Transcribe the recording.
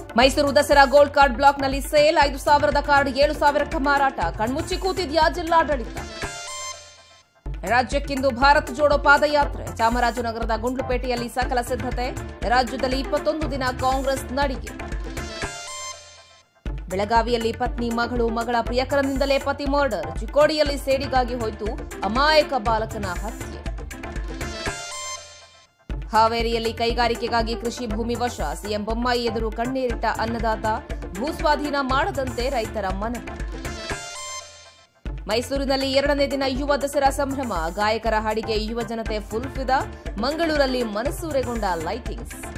Mysuru Dasara gold card ಬ್ಲಾಕ್ನಲ್ಲಿ sale ಐದು ಸಾವಿರದ ಕಾರ್ಡ್ ಏಳು ಸಾವಿರಕ್ಕೆ ಮಾರಾಟ ಕಣ್ಮುಚ್ಚಿ ಕೂತಿದ್ಯಾ ಜಿಲ್ಲಾಡಳಿತ ರಾಜ್ಯಕ್ಕಿಂದು ಭಾರತ್ ಜೋಡೋ ಪಾದಯಾತ್ರೆ ಚಾಮರಾಜನಗರದ ಗುಂಡ್ಲುಪೇಟೆಯಲ್ಲಿ ಸಕಲ ಸಿದ್ಧತೆ ರಾಜ್ಯದಲ್ಲಿ ಇಪ್ಪತ್ತೊಂದು ದಿನ ಕಾಂಗ್ರೆಸ್ ನಡಿಗೆ ಬೆಳಗಾವಿಯಲ್ಲಿ ಪತ್ನಿ ಮಗಳು ಮಗಳ ಪ್ರಿಯಕರನಿಂದಲೇ ಪತಿ ಮರ್ಡರ್ ಚಿಕ್ಕೋಡಿಯಲ್ಲಿ ಸೇಡಿಗಾಗಿ ಹೋಯ್ತು ಅಮಾಯಕ ಬಾಲಕನ ಹತ್ಯೆ ಹಾವೇರಿಯಲ್ಲಿ ಕೈಗಾರಿಕೆಗಾಗಿ ಕೃಷಿ ಭೂಮಿ ವಶ ಸಿಎಂ ಬೊಮ್ಮಾಯಿ ಎದುರು ಕಣ್ಣೀರಿಟ್ಟ ಅನ್ನದಾತ ಭೂಸ್ವಾಧೀನ ಮಾಡದಂತೆ ರೈತರ ಮನವಿ ಮೈಸೂರಿನಲ್ಲಿ ಎರಡನೇ ದಿನ ಯುವ ದಸರಾ ಸಂಭ್ರಮ ಗಾಯಕರ ಹಾಡಿಗೆ ಯುವ ಜನತೆ ಫುಲ್ ಫಿದಾ ಮಂಗಳೂರಲ್ಲಿ ಮನಸೂರೆಗೊಂಡ ಲೈಟಿಂಗ್ಸ್